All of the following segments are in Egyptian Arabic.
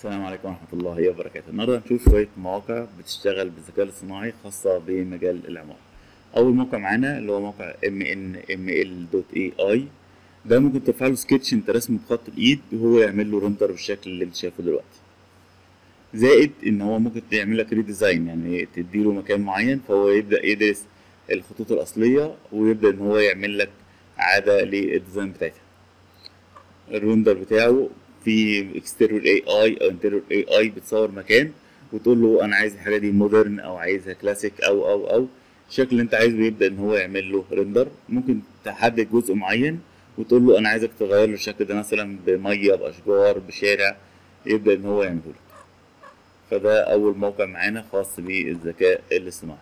السلام عليكم ورحمة الله وبركاته النهاردة هنشوف شوية مواقع بتشتغل بالذكاء الاصطناعي خاصة بمجال العمارة أول موقع معانا اللي هو موقع mnml.ai ده ممكن ترفع له سكتش انت رسمه بخط الإيد وهو يعمل له رندر بالشكل اللي انت شايفه دلوقتي زائد ان هو ممكن تعمل لك ريديزاين يعني تديله مكان معين فهو يبدأ يدرس الخطوط الأصلية ويبدأ ان هو يعمل لك عادة للديزاين بتاعتها الرندر بتاعه في اكستيريور اي اي او انتيريور اي اي بتصور مكان وتقول له انا عايز الحاجه دي مودرن او عايزها كلاسيك او او او الشكل اللي انت عايزه يبدا ان هو يعمل له ريندر ممكن تحدد جزء معين وتقول له انا عايزك تغير له الشكل ده مثلا بميه باشجار بشارع يبدا ان هو يعمله لك فده اول موقع معانا خاص بالذكاء الاصطناعي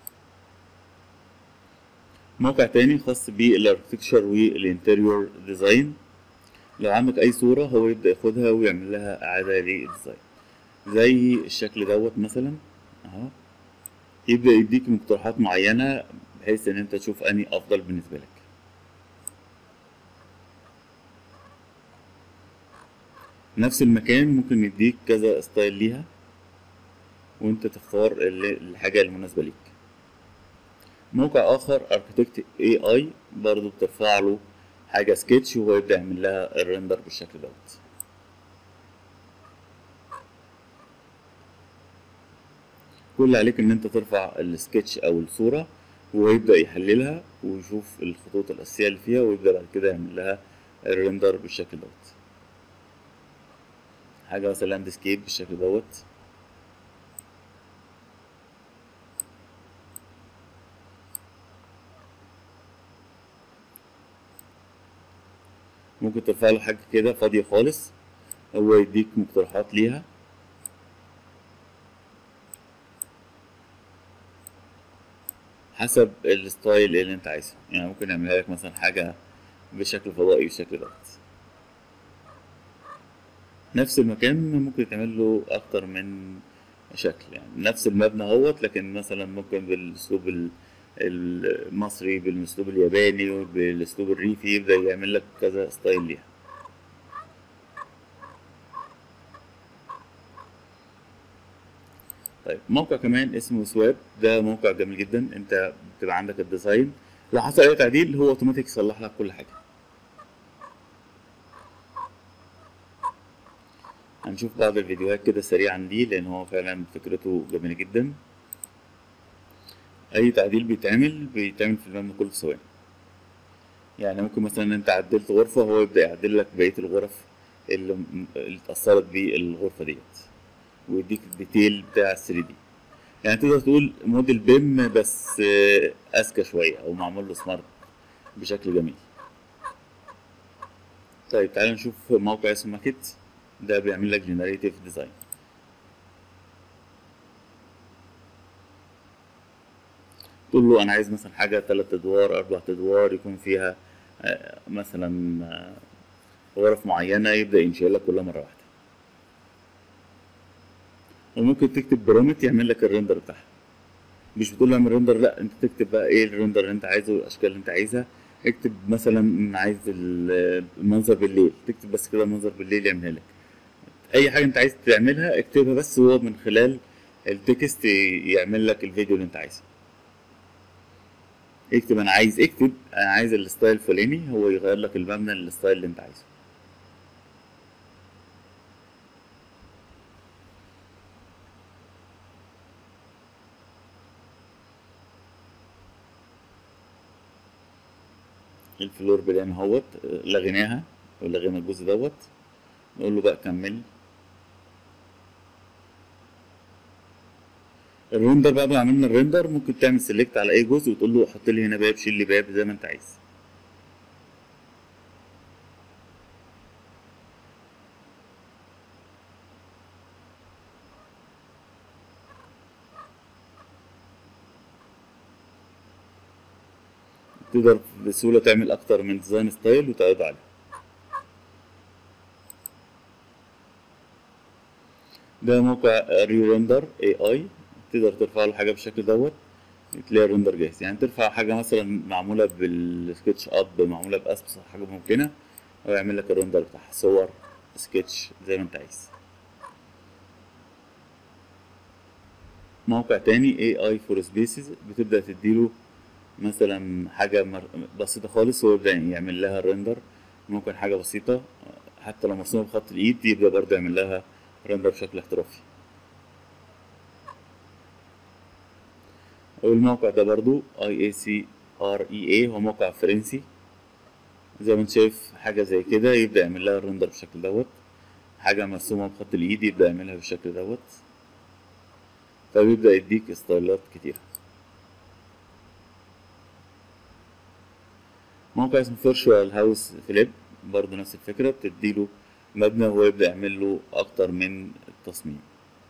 موقع تاني خاص بالاركتكشر والانتيريور ديزاين لو عندك اي صورة هو يبدأ ياخدها ويعمل لها اعادة للديزاين زي الشكل دوت مثلا اهو يبدأ يديك مقترحات معينة بحيث ان انت تشوف اني افضل بالنسبة لك نفس المكان ممكن يديك كذا ستايل ليها وانت تختار الحاجة المناسبة ليك موقع اخر اركتكت اي اي برضو بترفع له حاجه سكتش وهو يبدا يعمل لها الريندر بالشكل دوت كل اللي عليك ان انت ترفع السكتش او الصوره وهو يبدا يحللها ويشوف الخطوط الاساسيه اللي فيها ويبدا بعد كده يعمل لها الريندر بالشكل دوت حاجه مثلا لاندسكيب بالشكل دوت ممكن ترفع له حاجة كده فاضية خالص هو يديك مقترحات ليها حسب الستايل اللي انت عايزه يعني ممكن يعملها لك مثلا حاجة بشكل فضائي بالشكل دوت نفس المكان ممكن يتعمل له أكتر من شكل يعني نفس المبنى اهوت لكن مثلا ممكن بالأسلوب المصري بالاسلوب الياباني بالاسلوب الريفي يبدا يعمل لك كذا ستايل ليها طيب موقع كمان اسمه سواب ده موقع جميل جدا انت بتبقى عندك الديزاين لو حصل اي تعديل هو اوتوماتيك يصلح لك كل حاجه هنشوف بعض الفيديوهات كده سريعا دي لان هو فعلا فكرته جميله جدا اي تعديل بيتعمل بيتعمل في المبنى كله في ثواني يعني ممكن مثلا انت عدلت غرفة هو يبدأ يعدل لك بقية الغرف اللي, اللي اتأثرت بالغرفة ديت ويديك الديتيل بتاع الثري دي يعني تقدر تقول موديل بيم بس اذكى شوية او معمول له سمارت بشكل جميل طيب تعالى نشوف موقع اسمه ماكيت ده بيعمل لك جنريتيف ديزاين تقول له انا عايز مثلا حاجه تلات ادوار اربع ادوار يكون فيها مثلا غرف معينه يبدا ينشئ لك كلها مره واحده وممكن تكتب برومت يعمل لك الريندر بتاعها مش بتقول له اعمل ريندر لا انت تكتب بقى ايه الريندر اللي انت عايزه الاشكال اللي انت عايزها اكتب مثلا عايز المنظر بالليل تكتب بس كده منظر بالليل يعملها لك اي حاجه انت عايز تعملها اكتبها بس هو من خلال التكست يعمل لك الفيديو اللي انت عايزه اكتب انا عايز اكتب انا عايز الستايل الفلاني هو يغير لك المبنى للستايل اللي انت عايزه الفلور بلان اهوت لغيناها ولغينا الجزء دوت نقول له بقى كمل الريندر بعد ما عملنا الريندر ممكن تعمل سيلكت على اي جزء وتقول له حط لي هنا باب شيل لي باب زي ما انت عايز تقدر بسهولة تعمل أكتر من ديزاين ستايل وتعرض عليه ده موقع ريو ريندر اي اي تقدر ترفع له حاجه بالشكل دوت تلاقي الريندر جاهز يعني ترفع حاجه مثلا معموله بالسكتش اب معموله باسبس حاجه ممكنه هو يعمل لك الريندر بتاعها صور سكتش زي ما انت عايز موقع تاني AI for Spaces بتبدأ تديله مثلا حاجة مر- بسيطة خالص هو يبدأ يعمل لها ريندر ممكن حاجة بسيطة حتى لو مرسومة بخط الإيد يبدأ برضه يعمل لها ريندر بشكل احترافي والموقع ده برضو IACREA هو موقع فرنسي زي ما انت شايف حاجة زي كده يبدأ يعمل لها الرندر بالشكل دوت حاجة مرسومة بخط الإيد يبدأ يعملها بالشكل دوت فبيبدأ يديك ستايلات كتيرة موقع اسمه فيرشوال هاوس فليب برضه نفس الفكرة بتديله مبنى وهو يبدأ يعمل له أكتر من تصميم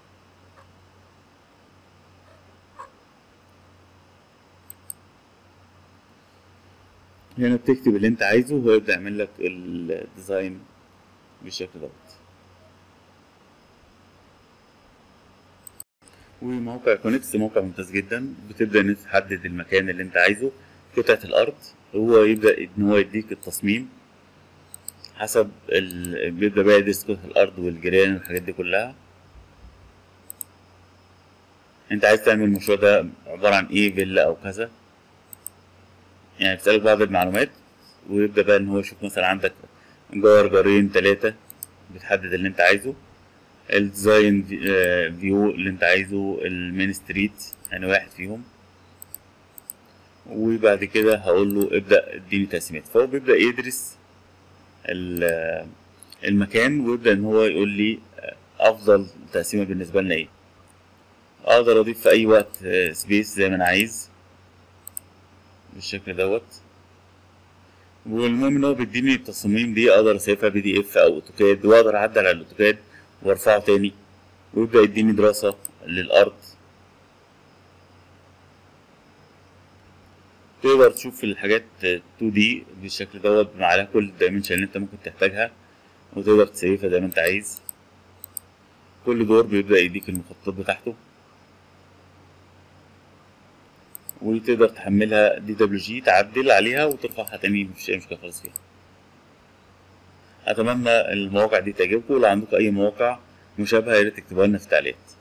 هنا بتكتب اللي انت عايزه وهو يبدأ يعمل لك الديزاين بالشكل دوت وموقع كونكس موقع ممتاز جدا بتبدأ ان انت تحدد المكان اللي انت عايزه قطعة الأرض هو يبدأ ان هو يديك التصميم حسب ال... بيبدأ بقى يدرس قطعة الأرض والجيران والحاجات دي كلها انت عايز تعمل المشروع ده عبارة عن ايه فيلا او كذا يعني بتسألك بعض المعلومات ويبدأ بقى إن هو يشوف مثلا عندك جار جارين تلاتة بتحدد اللي أنت عايزه الديزاين فيو اللي أنت عايزه المين ستريت يعني واحد فيهم وبعد كده هقول له ابدأ اديني تقسيمات فهو بيبدأ يدرس ال- المكان ويبدأ إن هو يقول لي أفضل تقسيمة بالنسبة لنا إيه أقدر أضيف في أي وقت سبيس زي ما أنا عايز بالشكل دوت والمهم ان هو بيديني التصاميم دي اقدر اسيفها بي دي اف او اوتوكاد واقدر اعدل على الاوتوكاد وارفعه تاني ويبدا يديني دراسه للارض تقدر تشوف الحاجات 2 دي بالشكل دوت على كل الدايمنشن اللي انت ممكن تحتاجها وتقدر تسيفها زي ما انت عايز كل دور بيبدا يديك المخططات بتاعته وتقدر تحملها دي دبليو جي تعدل عليها وترفعها تاني مفيش اي مشكله خالص فيها اتمنى المواقع دي تعجبكم لو عندكم اي مواقع مشابهه يا ريت تكتبوها لنا في التعليقات